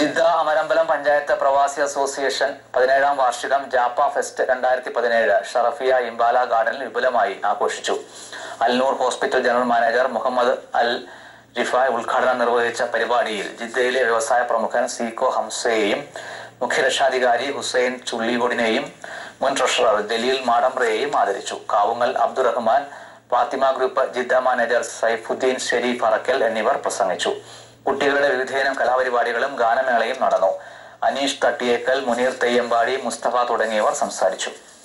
Jeddah Amarambalam panchayat പ്രവാസി association പതിനേഴാം വാർഷികം ജാപ്പ ഫെസ്റ്റ് രണ്ടായിരത്തി പതിനേഴ് ഷറഫിയ ഇംബാല ഗാർഡനിൽ വിപുലമായി ആഘോഷിച്ചു Al Noor hospital general manager Mohammed Al Rifai ഉദ്ഘാടനം നിർവഹിച്ച പരിപാടിയിൽ ജിദ്ദയിലെ വ്യവസായ പ്രമുഖൻ സീക്കോ ഹംസയെയും മുഖ്യരക്ഷാധികാരി ഹുസൈൻ ചുള്ളികോടിനെയും മുൻ ട്രഷറർ ജലീൽ മാടമ്പ്രയെയും ആദരിച്ചു Kavungal Abdurahman Fathima group Jeddah manager Saifuddin Shareef Arakkal എന്നിവർ പ്രസംഗിച്ചു കുട്ടികളുടെ വിവിധയിനം കലാപരിപാടികളും ഗാനമേളയും നടന്നു അനീഷ് തട്ടിയേക്കൽ മുനീർ തെയ്യമ്പാടി മുസ്തഫ തുടങ്ങിയവർ സംസാരിച്ചു